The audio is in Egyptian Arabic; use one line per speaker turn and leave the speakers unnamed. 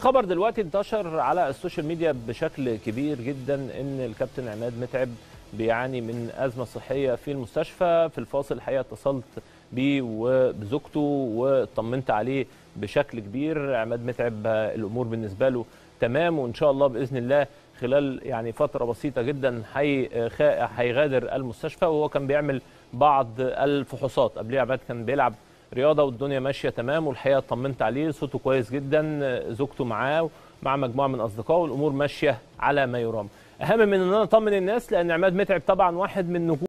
خبر دلوقتي انتشر على السوشيال ميديا بشكل كبير جدا ان الكابتن عماد متعب بيعاني من ازمه صحيه في المستشفى في الفاصل الحقيقه اتصلت بيه وبزوجته واطمنت عليه بشكل كبير عماد متعب الامور بالنسبه له تمام وان شاء الله باذن الله خلال يعني فتره بسيطه جدا هيغادر المستشفى وهو كان بيعمل بعض الفحوصات قبليه عماد كان بيلعب رياضه والدنيا ماشيه تمام والحقيقه اطمنت عليه صوته كويس جدا زوجته معاه مع مجموعه من اصدقائه والامور ماشيه على ما يرام اهم من ان انا اطمن الناس لان عماد متعب طبعا واحد من نجوم